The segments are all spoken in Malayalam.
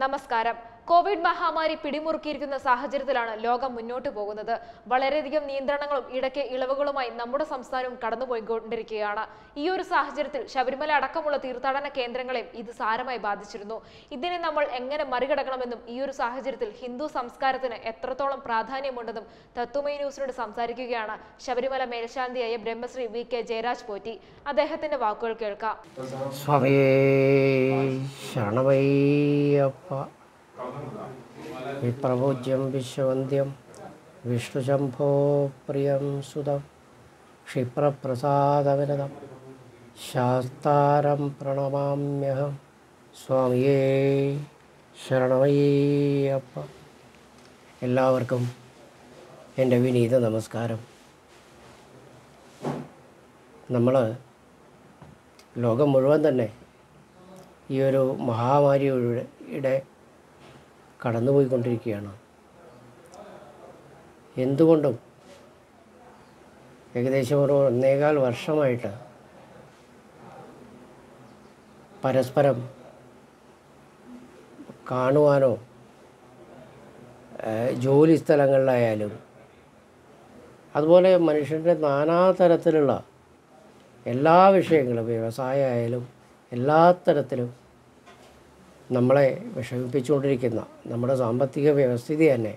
നമസ്കാരം കോവിഡ് മഹാമാരി പിടിമുറുക്കിയിരിക്കുന്ന സാഹചര്യത്തിലാണ് ലോകം മുന്നോട്ട് പോകുന്നത് വളരെയധികം നിയന്ത്രണങ്ങളും ഇടയ്ക്ക് ഇളവുകളുമായി നമ്മുടെ സംസ്ഥാനവും കടന്നുപോയിക്കൊണ്ടിരിക്കുകയാണ് ഈ ഒരു സാഹചര്യത്തിൽ ശബരിമല അടക്കമുള്ള തീർത്ഥാടന കേന്ദ്രങ്ങളെയും ഇത് സാരമായി ബാധിച്ചിരുന്നു ഇതിനെ നമ്മൾ എങ്ങനെ മറികടക്കണമെന്നും ഈ ഒരു സാഹചര്യത്തിൽ ഹിന്ദു സംസ്കാരത്തിന് എത്രത്തോളം പ്രാധാന്യമുണ്ടെന്നും തത്വമൈ ന്യൂസിനോട് സംസാരിക്കുകയാണ് ശബരിമല മേൽശാന്തിയായ ബ്രഹ്മശ്രീ വി കെ ജയരാജ് പോറ്റി അദ്ദേഹത്തിന്റെ വാക്കുകൾ കേൾക്കാം സ്വാമിയേ ശരണമയ്യപ്പ വിപ്രപൂജ്യം വിശ്വവന്ധ്യം വിഷ്ണുശംഭോ പ്രിയം സുതം ക്ഷിപ്രപ്രസാദവിരതം ശാസ്താരം പ്രണമാമ്യഹം സ്വാമിയേ ശരണമയ്യപ്പ എല്ലാവർക്കും എൻ്റെ വിനീത നമസ്കാരം നമ്മൾ ലോകം മുഴുവൻ തന്നെ ഈ ഒരു മഹാമാരിയുടെ കടന്നുപോയിക്കൊണ്ടിരിക്കുകയാണ് എന്തുകൊണ്ടും ഏകദേശം ഒരു ഒന്നേകാൽ വർഷമായിട്ട് പരസ്പരം കാണുവാനോ ഏഹ്, ജോലി സ്ഥലങ്ങളിലായാലും അതുപോലെ മനുഷ്യൻ്റെ നാനാതരത്തിലുള്ള എല്ലാ വിഷയങ്ങളും വ്യവസായമായാലും എല്ലാ തരത്തിലും നമ്മളെ വിഷമിപ്പിച്ചുകൊണ്ടിരിക്കുന്ന നമ്മുടെ സാമ്പത്തിക വ്യവസ്ഥിതി തന്നെ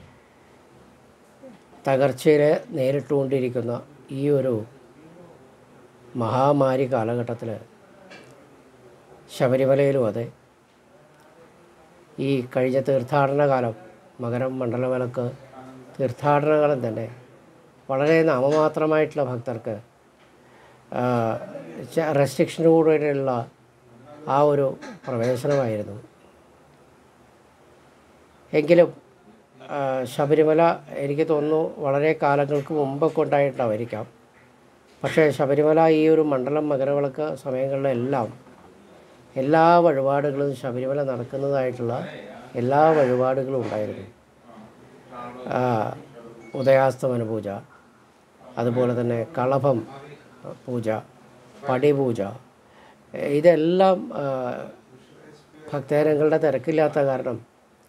തകർച്ചയിൽ നേരിട്ടുകൊണ്ടിരിക്കുന്ന ഈ ഒരു മഹാമാരി കാലഘട്ടത്തിൽ ശബരിമലയിലും അതെ ഈ കഴിഞ്ഞ തീർത്ഥാടന കാലം മകരം മണ്ഡലവിളക്ക് തീർത്ഥാടന കാലം തന്നെ വളരെ നാമമാത്രമായിട്ടുള്ള ഭക്തർക്ക് റെസ്ട്രിക്ഷനോടുള്ള ആ ഒരു പ്രവേശനമായിരുന്നു എങ്കിലും ആ, ശബരിമല എനിക്ക് തോന്നുന്നു വളരെ കാലങ്ങൾക്ക് മുമ്പൊക്കെ ഉണ്ടായിട്ടുണ്ടായിരിക്കാം പക്ഷേ ശബരിമല ഈ ഒരു മണ്ഡലം മകരവിളക്ക് സമയങ്ങളിലെല്ലാം എല്ലാ വഴിപാടുകളും ശബരിമല നടക്കുന്നതായിട്ടുള്ള എല്ലാ വഴിപാടുകളും ഉണ്ടായിരുന്നു ആ, ഉദയാസ്തമന പൂജ അതുപോലെ തന്നെ കളഭം പൂജ പടിപൂജ ഇതെല്ലാം ആ, ഭക്തജനങ്ങളുടെ തിരക്കില്ലാത്ത കാരണം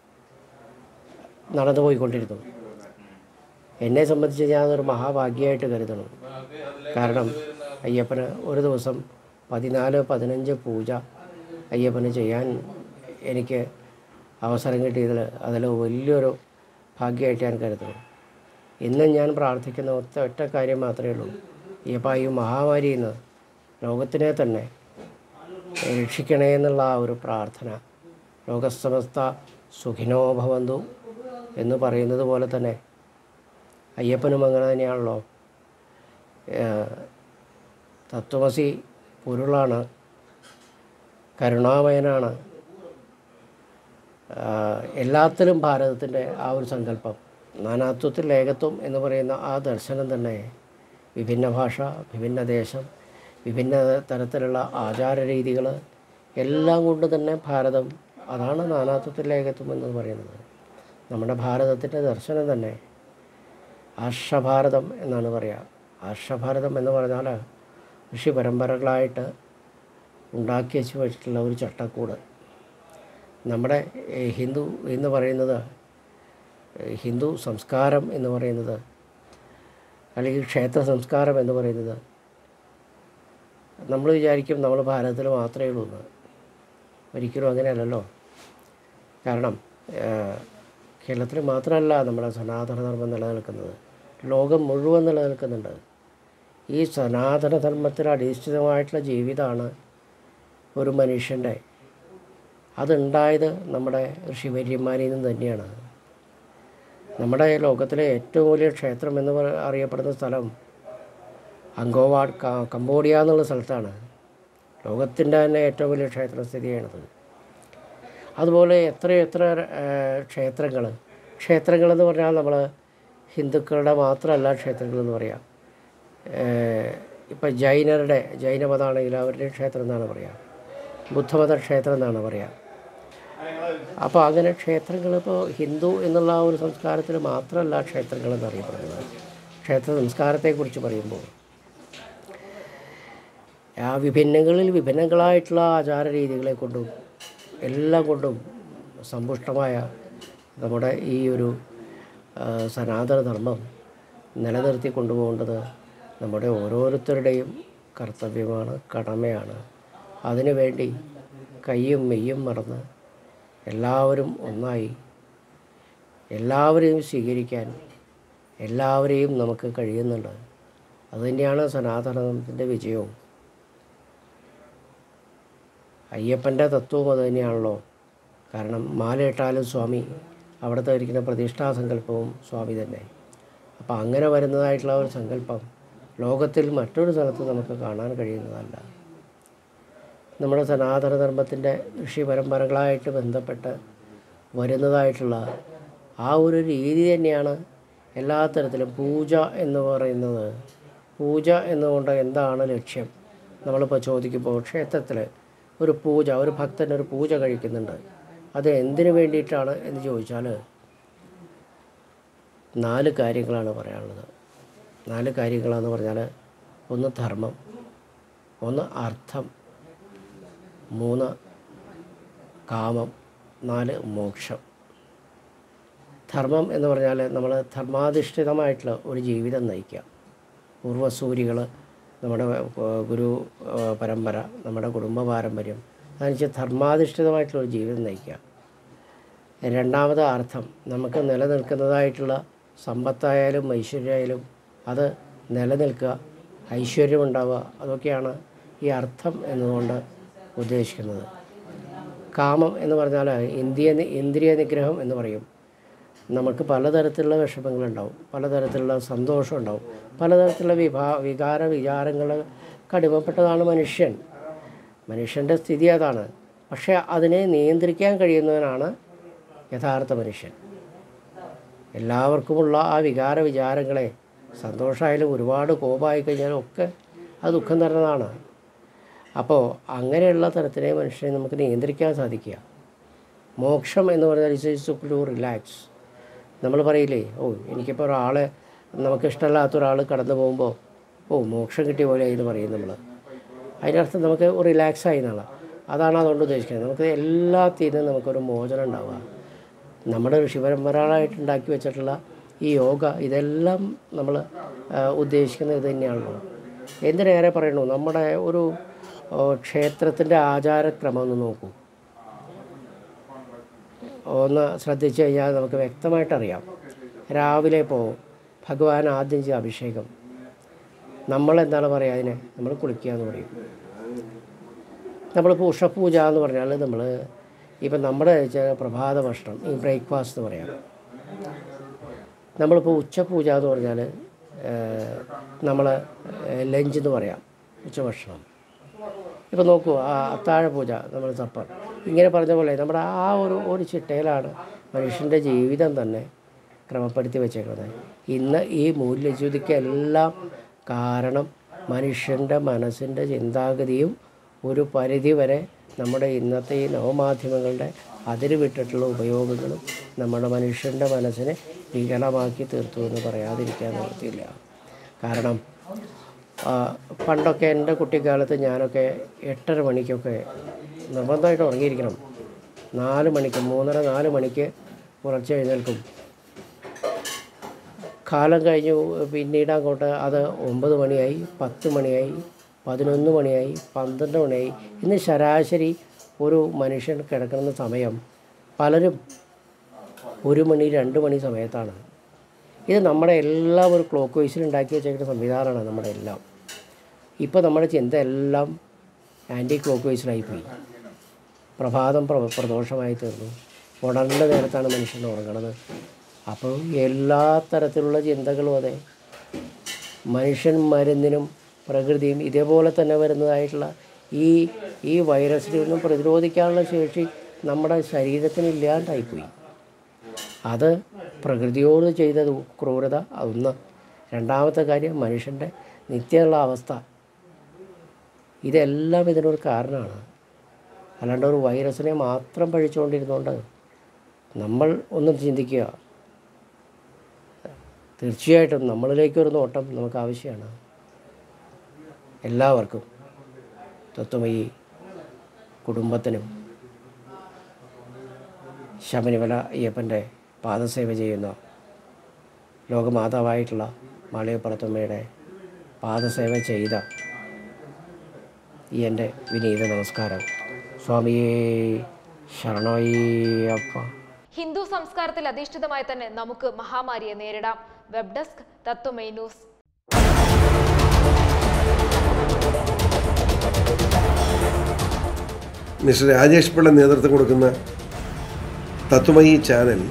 നടന്നു പോയിക്കൊണ്ടിരുന്നു എന്നെ സംബന്ധിച്ച് ഞാനതൊരു മഹാഭാഗ്യമായിട്ട് കരുതണം കാരണം അയ്യപ്പന് ഒരു ദിവസം പതിനാല് പതിനഞ്ച് പൂജ അയ്യപ്പന് ചെയ്യാൻ എനിക്ക് അവസരം കിട്ടിയതിൽ അതിൽ വലിയൊരു ഭാഗ്യമായിട്ട് ഞാൻ കരുതുന്നു ഇന്നും ഞാൻ പ്രാർത്ഥിക്കുന്ന ഒറ്റ ഒറ്റ കാര്യം മാത്രമേ ഉള്ളൂ അയ്യപ്പ ഈ മഹാമാരിയിൽ നിന്ന് ലോകത്തിനെ തന്നെ രക്ഷിക്കണേ എന്നുള്ള ആ ഒരു പ്രാർത്ഥന ലോകസമസ്ത സുഖിനോ ഭവന്തു എന്ന് പറയുന്നത് പോലെ തന്നെ അയ്യപ്പനും അങ്ങനെ തന്നെയാണല്ലോ ഏഹ്, തത്വമസി പൊരുളാണ് കരുണാമയനാണ് ആഹ്, എല്ലാത്തിലും ഭാരതത്തിൻ്റെ ആ ഒരു സങ്കല്പം നാനാത്വത്തിൽ ഏകത്വം എന്ന് പറയുന്ന ആ ദർശനം തന്നെ വിഭിന്ന ഭാഷ വിഭിന്ന ദേശം വിഭിന്ന തരത്തിലുള്ള ആചാര രീതികൾ എല്ലാം കൊണ്ട് തന്നെ ഭാരതം അതാണ് നാനാത്വത്തിൽ ഏകത്വം എന്ന് പറയുന്നത് നമ്മുടെ ഭാരതത്തിൻ്റെ ദർശനം തന്നെ ആർഷഭാരതം എന്നാണ് പറയുക ആർഷഭാരതം എന്ന് പറഞ്ഞാൽ ഋഷി പരമ്പരകളായിട്ട് ഉണ്ടാക്കി വെച്ച് വെച്ചിട്ടുള്ള ഒരു ചട്ടക്കൂട് നമ്മുടെ ഏ, ഹിന്ദു എന്ന് പറയുന്നത് ഏ, ഹിന്ദു സംസ്കാരം എന്ന് പറയുന്നത് അല്ലെങ്കിൽ ക്ഷേത്ര സംസ്കാരം എന്ന് പറയുന്നത് നമ്മൾ വിചാരിക്കും നമ്മൾ ഭാരതത്തിൽ മാത്രമേ ഉള്ളൂ എന്ന് ഒരിക്കലും അങ്ങനെയല്ലല്ലോ കാരണം ഏഹ്, കേരളത്തിൽ മാത്രമല്ല നമ്മുടെ സനാതനധർമ്മം നിലനിൽക്കുന്നത് ലോകം മുഴുവൻ നിലനിൽക്കുന്നുണ്ട് ഈ സനാതനധർമ്മത്തിൽ അധിഷ്ഠിതമായിട്ടുള്ള ജീവിതമാണ് ഒരു മനുഷ്യൻ്റെ അതുണ്ടായത് നമ്മുടെ ഋഷിവര്യന്മാരിൽ നിന്ന് തന്നെയാണ് നമ്മുടെ ലോകത്തിലെ ഏറ്റവും വലിയ ക്ഷേത്രം എന്ന് പറ- അറിയപ്പെടുന്ന സ്ഥലം അങ്കോവാഡ് ക- കംബോഡിയ എന്നുള്ള സ്ഥലത്താണ് ലോകത്തിൻ്റെ തന്നെ ഏറ്റവും വലിയ ക്ഷേത്രം സ്ഥിതി ചെയ്യണത് അതുപോലെ എത്ര എത്ര ക്ഷേത്രങ്ങൾ ക്ഷേത്രങ്ങളെന്ന് പറഞ്ഞാൽ നമ്മൾ ഹിന്ദുക്കളുടെ മാത്രമല്ല ക്ഷേത്രങ്ങളെന്ന് പറയാം ഇപ്പം ജൈനരുടെ ജൈനമതമാണെങ്കിൽ അവരുടെ ക്ഷേത്രം എന്നാണ് പറയുക ബുദ്ധമത ക്ഷേത്രം എന്നാണ് പറയുക അപ്പോൾ അങ്ങനെ ക്ഷേത്രങ്ങൾ ഇപ്പോൾ ഹിന്ദു എന്നുള്ള ആ ഒരു സംസ്കാരത്തിൽ മാത്രമല്ല ക്ഷേത്രങ്ങൾ എന്നറിയപ്പെടുന്നത് ക്ഷേത്ര സംസ്കാരത്തെക്കുറിച്ച് പറയുമ്പോൾ ആ വിഭിന്നങ്ങളിൽ വിഭിന്നങ്ങളായിട്ടുള്ള ആചാര രീതികളെ കൊണ്ടും എല്ലാം കൊണ്ടും സമ്പുഷ്ടമായ നമ്മുടെ ഈ ഒരു ആ, സനാതനധർമ്മം നിലനിർത്തി കൊണ്ടുപോകേണ്ടത് നമ്മുടെ ഓരോരുത്തരുടെയും കർത്തവ്യമാണ് കടമയാണ് അതിനുവേണ്ടി കയ്യും മെയ്യും മറന്ന് എല്ലാവരും ഒന്നായി എല്ലാവരെയും സ്വീകരിക്കാൻ എല്ലാവരെയും നമുക്ക് കഴിയുന്നുണ്ട് അതുതന്നെയാണ് സനാതനത്തിൻ്റെ വിജയവും അയ്യപ്പൻ്റെ തത്വവും അത് തന്നെയാണല്ലോ കാരണം മാലയിട്ടാലും സ്വാമി അവിടുത്തെ ഇരിക്കുന്ന പ്രതിഷ്ഠാ സങ്കല്പവും സ്വാമി തന്നെ അപ്പോൾ അങ്ങനെ വരുന്നതായിട്ടുള്ള ഒരു സങ്കല്പം ലോകത്തിൽ മറ്റൊരു സ്ഥലത്ത് നമുക്ക് കാണാൻ കഴിയുന്നതല്ല നമ്മുടെ സനാതനധർമ്മത്തിൻ്റെ ഋഷി പരമ്പരകളായിട്ട് ബന്ധപ്പെട്ട് വരുന്നതായിട്ടുള്ള ആ ഒരു രീതി തന്നെയാണ് എല്ലാ തരത്തിലും പൂജ എന്ന് പറയുന്നത് പൂജ എന്നുകൊണ്ട് എന്താണ് ലക്ഷ്യം നമ്മളിപ്പോൾ ചോദിക്കുമ്പോൾ ക്ഷേത്രത്തിൽ ഒരു പൂജ ഒരു ഭക്തൻ ഒരു പൂജ കഴിക്കുന്നുണ്ട് അത് എന്തിനു വേണ്ടിയിട്ടാണ് എന്ന് ചോദിച്ചാൽ നാല് കാര്യങ്ങളാണ് പറയാനുള്ളത് നാല് കാര്യങ്ങളാന്ന് പറഞ്ഞാൽ ഒന്ന് ധർമ്മം ഒന്ന് അർത്ഥം മൂന്ന് കാമം നാല് മോക്ഷം ധർമ്മം എന്ന് പറഞ്ഞാൽ നമ്മൾ ധർമാധിഷ്ഠിതമായിട്ടുള്ള ഒരു ജീവിതം നയിക്കുക പൂർവ്വസൂരികൾ നമ്മുടെ ഏഹ്, ഗുരു ഏഹ്, പരമ്പര നമ്മുടെ കുടുംബ പാരമ്പര്യം അതനുസരിച്ച് ധർമാധിഷ്ഠിതമായിട്ടുള്ള ഒരു ജീവിതം നയിക്കുക രണ്ടാമത് അർത്ഥം നമുക്ക് നിലനിൽക്കുന്നതായിട്ടുള്ള സമ്പത്തായാലും ഐശ്വര്യമായാലും അത് നിലനിൽക്കുക ഐശ്വര്യമുണ്ടാവുക അതൊക്കെയാണ് ഈ അർത്ഥം എന്നതുകൊണ്ട് ഉദ്ദേശിക്കുന്നത് കാമം എന്ന് പറഞ്ഞാൽ ഇന്ദ്രിയ ഇന്ദ്രിയ നിഗ്രഹം എന്ന് പറയും നമുക്ക് പലതരത്തിലുള്ള വിഷമങ്ങളുണ്ടാവും പലതരത്തിലുള്ള സന്തോഷം ഉണ്ടാവും പലതരത്തിലുള്ള വിഭാ വികാര വിചാരങ്ങൾ കടിമപ്പെട്ടതാണ് മനുഷ്യൻ മനുഷ്യൻ്റെ സ്ഥിതി അതാണ് പക്ഷേ അതിനെ നിയന്ത്രിക്കാൻ കഴിയുന്നവനാണ് യഥാർത്ഥ മനുഷ്യൻ എല്ലാവർക്കുമുള്ള ആ വികാര വിചാരങ്ങളെ സന്തോഷമായാലും ഒരുപാട് കോപമായി കഴിഞ്ഞാലും ഒക്കെ അത് ദുഃഖം തരുന്നതാണ് അപ്പോൾ അങ്ങനെയുള്ള തരത്തിലെ മനുഷ്യനെ നമുക്ക് നിയന്ത്രിക്കാൻ സാധിക്കുക മോക്ഷം എന്ന് പറഞ്ഞാൽ ഇസ് ടു റിലാക്സ് നമ്മൾ പറയില്ലേ ഓ എനിക്കിപ്പോൾ ഒരാളെ നമുക്ക് ഇഷ്ടമല്ലാത്ത ഒരാൾ കടന്നു പോകുമ്പോൾ ഓ മോക്ഷം കിട്ടിയ പോലെ എന്ന് പറയും നമ്മൾ അതിനർത്ഥം നമുക്ക് റിലാക്സ് ആയി എന്നുള്ള അതാണ് അതുകൊണ്ട് ഉദ്ദേശിക്കുന്നത് നമുക്ക് എല്ലാത്തിൽ നിന്നും നമുക്കൊരു മോചനം ഉണ്ടാവുക നമ്മുടെ ഋഷിപരമ്പരകളായിട്ട് ഉണ്ടാക്കി വെച്ചിട്ടുള്ള ഈ യോഗ ഇതെല്ലാം നമ്മൾ ഉദ്ദേശിക്കുന്നത് ഇത് തന്നെയാണല്ലോ എന്തിനേറെ പറയണു നമ്മുടെ ഒരു ക്ഷേത്രത്തിൻ്റെ ആചാരക്രമം ഒന്ന് നോക്കൂ ഒന്ന് ശ്രദ്ധിച്ചു കഴിഞ്ഞാൽ നമുക്ക് വ്യക്തമായിട്ടറിയാം രാവിലെ പോവും ഭഗവാൻ ആദ്യം ചെയ്ത അഭിഷേകം നമ്മൾ എന്താണ് പറയുക അതിനെ നമ്മൾ കുളിക്കുക എന്ന് പറയും നമ്മളിപ്പോൾ ഉഷപൂജ എന്ന് പറഞ്ഞാൽ നമ്മൾ ഇപ്പം നമ്മുടെ ചെ- പ്രഭാത ഭക്ഷണം ഈ ബ്രേക്ക്ഫാസ്റ്റ് എന്ന് പറയാം നമ്മളിപ്പോൾ ഉച്ചപൂജ എന്ന് പറഞ്ഞാൽ നമ്മൾ ലഞ്ച് എന്ന് പറയാം ഉച്ചഭക്ഷണം ഇപ്പം നോക്കൂ ആ അത്താഴ പൂജ നമ്മൾ സപ്പർ ഇങ്ങനെ പറഞ്ഞ പോലെ നമ്മുടെ ആ ഒരു ഒരു ചിട്ടയിലാണ് മനുഷ്യൻ്റെ ജീവിതം തന്നെ ക്രമപ്പെടുത്തി വെച്ചേക്കുന്നത് ഇന്ന് ഈ മൂല്യച്യുതിക്കെല്ലാം കാരണം മനുഷ്യൻ്റെ മനസ്സിൻ്റെ ചിന്താഗതിയും ഒരു പരിധി വരെ നമ്മുടെ ഇന്നത്തെ ഈ നവമാധ്യമങ്ങളുടെ അതിര് വിട്ടിട്ടുള്ള ഉപയോഗങ്ങളും നമ്മുടെ മനുഷ്യൻ്റെ മനസ്സിനെ വികലമാക്കി തീർത്തു എന്ന് പറയാതിരിക്കാൻ നിവൃത്തിയില്ല കാരണം ആ, പണ്ടൊക്കെ എൻ്റെ കുട്ടിക്കാലത്ത് ഞാനൊക്കെ എട്ടര മണിക്കൊക്കെ നിർബന്ധമായിട്ട് ഉറങ്ങിയിരിക്കണം നാല് മണിക്ക് മൂന്നര നാല് മണിക്ക് പുലർച്ചെ എഴുന്നേൽക്കും കാലം കഴിഞ്ഞു പിന്നീട് അങ്ങോട്ട് അത് ഒമ്പത് മണിയായി പത്ത് മണിയായി പതിനൊന്ന് മണിയായി പന്ത്രണ്ട് മണിയായി ഇന്ന് ശരാശരി ഒരു മനുഷ്യൻ കിടക്കുന്ന സമയം പലരും ഒരു മണി രണ്ട് മണി സമയത്താണ് ഇത് നമ്മുടെ എല്ലാം ഒരു ക്ലോക്ക് വൈസിൽ ഉണ്ടാക്കി വെച്ചേക്കുന്ന സംവിധാനമാണ് നമ്മുടെ എല്ലാം ഇപ്പോൾ നമ്മുടെ ചിന്ത എല്ലാം ആൻറ്റി ക്ലോക്ക് വൈസിലായിപ്പോയി പ്രഭാതം പ്ര പ്രദോഷമായി തീർന്നു ഉണർന്ന നേരത്താണ് മനുഷ്യൻ ഉറങ്ങണത് അപ്പോൾ എല്ലാ തരത്തിലുള്ള ചിന്തകളും അതെ മനുഷ്യൻ മരുന്നിനും പ്രകൃതിയും ഇതേപോലെ തന്നെ വരുന്നതായിട്ടുള്ള ഈ ഈ വൈറസിൽ നിന്നും പ്രതിരോധിക്കാനുള്ള ശേഷി നമ്മുടെ ശരീരത്തിന് ഇല്ലാണ്ടായിപ്പോയി അത് പ്രകൃതിയോട് ചെയ്ത ദു- ക്രൂരത ഒന്ന് രണ്ടാമത്തെ കാര്യം മനുഷ്യൻ്റെ നിത്യമുള്ള അവസ്ഥ ഇതെല്ലാം ഇതിനൊരു കാരണമാണ് അല്ലാണ്ട് ഒരു വൈറസിനെ മാത്രം പഴിച്ചുകൊണ്ടിരുന്നുകൊണ്ട് നമ്മൾ ഒന്ന് ചിന്തിക്കുക തീർച്ചയായിട്ടും നമ്മളിലേക്കൊരു നോട്ടം നമുക്ക് ആവശ്യമാണ് എല്ലാവർക്കും തത്വമയി കുടുംബത്തിനും ശബരിമല അയ്യപ്പൻ്റെ പാദസേവ ചെയ്യുന്ന ലോകമാതാവായിട്ടുള്ള മാളികപ്പുറത്തമ്മയുടെ പാദസേവ ചെയ്ത ഈ എൻ്റെ വിനീത നമസ്കാരം സ്വാമിയേ ശരണയ്യപ്പ ഹിന്ദു സംസ്കാരത്തിൽ അധിഷ്ഠിതമായി തന്നെ നമുക്ക് മഹാമാരിയെ നേരിടാം web desk Tatwamayi news mister Rajesh Pillai നേതൃത്വം കൊടുക്കുന്ന തത്വമയി ചാനൽ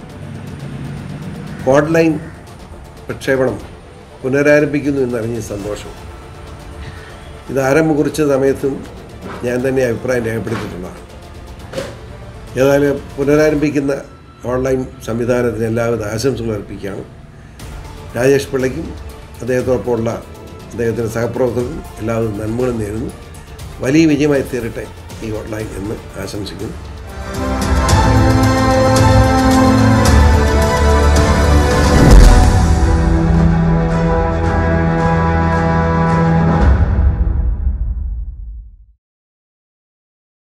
ഓൺലൈൻ പ്രക്ഷേപണം പുനരാരംഭിക്കുന്നു എന്നറിഞ്ഞ സന്തോഷം ഇത് ആരംഭം കുറിച്ച സമയത്തും ഞാൻ തന്നെ അഭിപ്രായം രേഖപ്പെടുത്തിയിട്ടുള്ളതാണ് ഏതായാലും പുനരാരംഭിക്കുന്ന ഓൺലൈൻ സംവിധാനത്തിന് എല്ലാവിധ ആശംസകൾ അർപ്പിക്കുകയാണ് രാജേഷ് പിള്ളയ്ക്കും അദ്ദേഹത്തോടൊപ്പമുള്ള അദ്ദേഹത്തിൻ്റെ സഹപ്രവർത്തകർക്കും എല്ലാവിധ നന്മകളും നേരുന്നു വലിയ വിജയമായി തീരട്ടെ ഈ ഓൺലൈൻ എന്ന് ആശംസിക്കുന്നു